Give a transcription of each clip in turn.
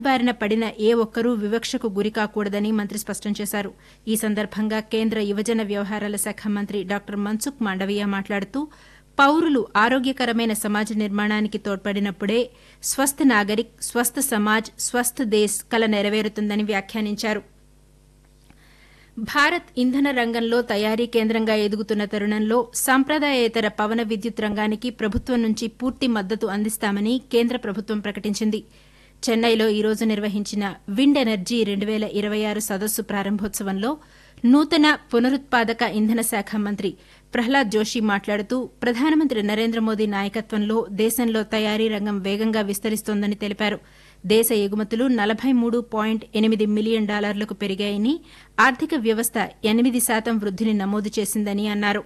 బారిన పడిన ఏ ఒక్కరూ వివక్షకు గురికాకూడదని మంత్రి స్పష్టం చేశారు ఈ సందర్భంగా కేంద్ర యువజన వ్యవహారాల శాఖ మంత్రి డాక్టర్ మన్సుఖ్ మాండవీయ మాట్లాడుతూ పౌరులు ఆరోగ్యకరమైన సమాజ నిర్మాణానికి తోడ్పడినప్పుడే స్వస్థ నాగరిక్ స్వస్థ సమాజ్ స్వస్థ దేశ్ కల నెరవేరుతుందని వ్యాఖ్యానించారు భారత్ ఇంధన రంగంలో తయారీ కేంద్రంగా ఎదుగుతున్న తరుణంలో సాంప్రదాయేతర పవన విద్యుత్ రంగానికి ప్రభుత్వం నుంచి పూర్తి మద్దతు అందిస్తామని కేంద్ర ప్రభుత్వం ప్రకటించింది చెన్నైలో ఈ రోజు నిర్వహించిన విండ్ ఎనర్జీ రెండు వేల ఇరవై ఆరు సదస్సు ప్రారంభోత్సవంలో నూతన పునరుత్పాదక ఇంధన శాఖ మంత్రి ప్రహ్లాద్ జోషి మాట్లాడుతూ ప్రధానమంత్రి నరేంద్ర మోదీ నాయకత్వంలో దేశంలో తయారీ రంగం వేగంగా విస్తరిస్తోందని తెలిపారు దేశ ఎగుమతులు నలభై మూడు పాయింట్ ఎనిమిది మిలియన్ డాలర్లకు పెరిగాయని ఆర్థిక వ్యవస్థ ఎనిమిది శాతం వృద్దిని నమోదు చేసిందని అన్నారు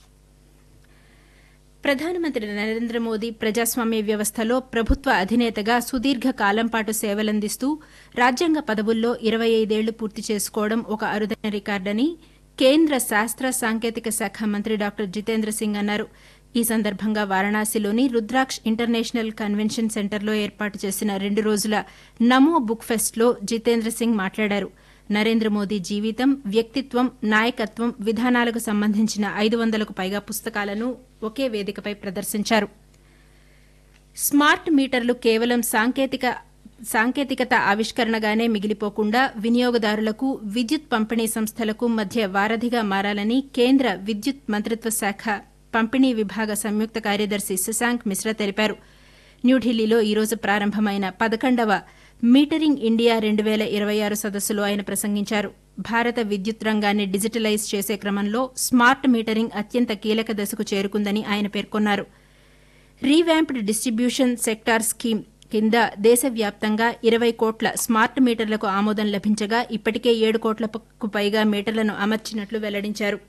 ప్రధానమంత్రి నరేంద్ర మోదీ ప్రజాస్వామ్య వ్యవస్థలో ప్రభుత్వ అధినేతగా సుదీర్ఘ కాలం పాటు సేవలందిస్తూ రాజ్యాంగ పదవుల్లో ఇరవై ఐదేళ్లు పూర్తి చేసుకోవడం ఒక అరుదైన రికార్డని కేంద్ర శాస్త్ర సాంకేతిక శాఖ మంత్రి డాక్టర్ జితేంద్ర సింగ్ అన్నారు ఈ సందర్భంగా వారణాసిలోని రుద్రాక్ష్ ఇంటర్నేషనల్ కన్వెన్షన్ సెంటర్లో ఏర్పాటు చేసిన రెండు రోజుల నమో బుక్ ఫెస్ట్లో జితేంద్ర సింగ్ మాట్లాడారు నరేంద్ర మోదీ జీవితం వ్యక్తిత్వం నాయకత్వం విధానాలకు సంబంధించిన ఐదు వందలకు పైగా పుస్తకాలను ఒకే వేదికపై ప్రదర్శించారు స్మార్ట్ మీటర్లు కేవలం సాంకేతిక సాంకేతికత ఆవిష్కరణగానే మిగిలిపోకుండా వినియోగదారులకు విద్యుత్ పంపిణీ సంస్థలకు మధ్య వారధిగా మారాలని కేంద్ర విద్యుత్ మంత్రిత్వ శాఖ పంపిణీ విభాగ సంయుక్త కార్యదర్శి శశాంక్ మిశ్రా తెలిపారు న్యూఢిల్లీలో ఈరోజు ప్రారంభమైన పదకొండవ మీటరింగ్ ఇండియా రెండు వేల ఇరవై ఆరు సదస్సులో ఆయన ప్రసంగించారు భారత విద్యుత్ రంగాన్ని డిజిటలైజ్ చేసే క్రమంలో స్మార్ట్ మీటరింగ్ అత్యంత కీలక దశకు చేరుకుందని ఆయన పేర్కొన్నారు రీవ్యాంప్డ్ డిస్టిబ్యూషన్ సెక్టార్ స్కీమ్ కింద దేశవ్యాప్తంగా ఇరవై కోట్ల స్మార్ట్ మీటర్లకు ఆమోదం లభించగా ఇప్పటికే ఏడు కోట్లకు పైగా మీటర్లను అమర్చినట్లు వెల్లడించారు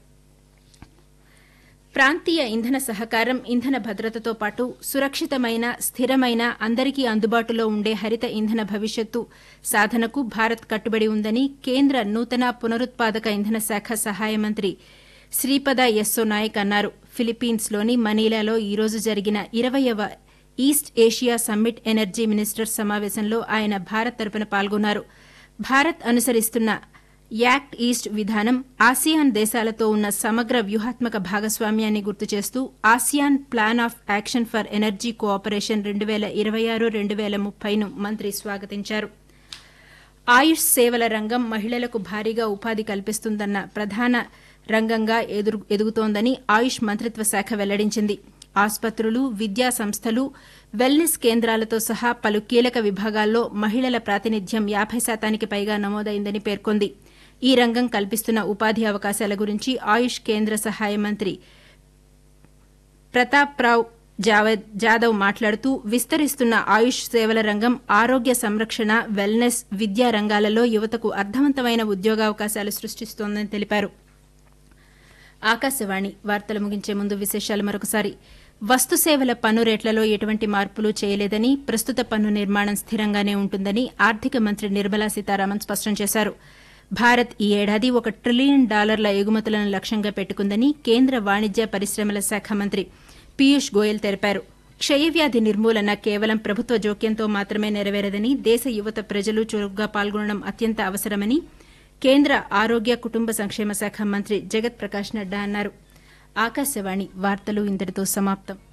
ప్రాంతీయ ఇంధన సహకారం ఇంధన భద్రతతో పాటు సురక్షితమైన స్థిరమైన అందరికీ అందుబాటులో ఉండే హరిత ఇంధన భవిష్యత్తు సాధనకు భారత్ కట్టుబడి ఉందని కేంద్ర నూతన పునరుత్పాదక ఇంధన శాఖ సహాయ మంత్రి శ్రీపద యెస్సో నాయక్ అన్నారు ఫిలిప్పీన్స్లోని మనీలాలో ఈరోజు జరిగిన ఇరవయవ east Asia summit energy ministers సమావేశంలో ఆయన భారత్ తరపున పాల్గొన్నారు భారత్ అనుసరిస్తున్న యాక్ట్ ఈస్ట్ విధానం ఆసియాన్ దేశాలతో ఉన్న సమగ్ర వ్యూహాత్మక భాగస్వామ్యాన్ని గుర్తు చేస్తూ ASEAN plan of action for energy cooperation రెండు వేల ఇరవై ఆరు రెండు వేల ముప్పైను మంత్రి స్వాగతించారు ఆయుష్ సేవల రంగం మహిళలకు భారీగా ఉపాధి కల్పిస్తుందన్న ప్రధాన రంగంగా ఎదురు ఎదుగుతోందని ఆయుష్ మంత్రిత్వ శాఖ వెల్లడించింది ఆసుపత్రులు విద్యా సంస్థలు వెల్నెస్ కేంద్రాలతో సహా పలు కీలక విభాగాల్లో మహిళల ప్రాతినిధ్యం యాభై శాతానికి పైగా నమోదైందని పేర్కొంది ఈ రంగం కల్పిస్తున్న ఉపాధి అవకాశాల గురించి ఆయుష్ కేంద్ర సహాయ మంత్రి ప్రతాప్రావ్ జావద్ జాదవ్ మాట్లాడుతూ విస్తరిస్తున్న ఆయుష్ సేవల రంగం ఆరోగ్య సంరక్షణ వెల్నెస్ విద్యా రంగాలలో యువతకు అర్థవంతమైన ఉద్యోగావకాశాలు సృష్టిస్తోందని తెలిపారు ఆకాశవాణి వార్తలు ముగించే ముందు విశేషాలు మరొకసారి వస్తు సేవల పన్ను రేట్లలో ఎటువంటి మార్పులు చేయలేదని ప్రస్తుత పన్ను నిర్మాణం స్థిరంగానే ఉంటుందని ఆర్థిక మంత్రి నిర్మలా సీతారామన్ స్పష్టం చేశారు భారత్ ఈ ఏడాది ఒక ట్రిలియన్ డాలర్ల ఎగుమతులను లక్ష్యంగా పెట్టుకుందని కేంద్ర వాణిజ్య పరిశ్రమల శాఖ మంత్రి పీయూష్ గోయల్ తెలిపారు క్షయవ్యాధి నిర్మూలన కేవలం ప్రభుత్వ జోక్యంతో మాత్రమే నెరవేరదని దేశ యువత ప్రజలు చురుగ్గా పాల్గొనడం అత్యంత అవసరమని కేంద్ర ఆరోగ్య కుటుంబ సంక్షేమ శాఖ మంత్రి జగత్ ప్రకాష్ నడ్డా అన్నారు ఆకాశవాణి వార్తలు ఇంతటితో సమాప్తం